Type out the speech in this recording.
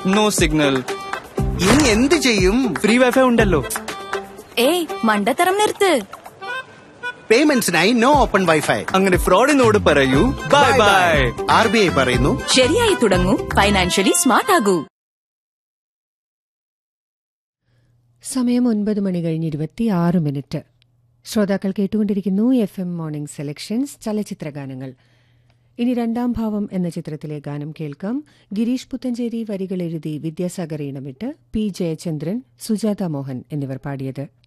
no signal ഇനി എന്ത് ചെയ്യും ഫ്രീ വൈഫൈ ഉണ്ടല്ലോ ഏയ് മണ്ടത്തരം നിർത്ത് പേയ്മെന്റ്സിനായി നോ ഓപ്പൺ വൈഫൈ അങ്ങനെ ഫ്രോഡിനോട് പറയൂ ബൈ ബൈ ആർ ബി ഐ പറയുന്നു ശരിയായി തുടങ്ങൂ ഫൈനാൻഷ്യലി സ്മാർട്ട് ആകൂ സമയം ഒൻപത് മണി കഴിഞ്ഞ് ഇരുപത്തിയാറ് മിനിറ്റ് ശ്രോതാക്കൾ കേട്ടുകൊണ്ടിരിക്കുന്നു എഫ് എം മോർണിംഗ് സെലക്ഷൻസ് ചലച്ചിത്ര ഗാനങ്ങൾ ഇനി രണ്ടാം ഭാവം എന്ന ചിത്രത്തിലെ ഗാനം കേൾക്കാം ഗിരീഷ് പുത്തഞ്ചേരി വരികൾ എഴുതി വിദ്യാസാഗർ ഈണമിട്ട് പി ജയചന്ദ്രൻ സുജാത മോഹൻ എന്നിവർ പാടിയത്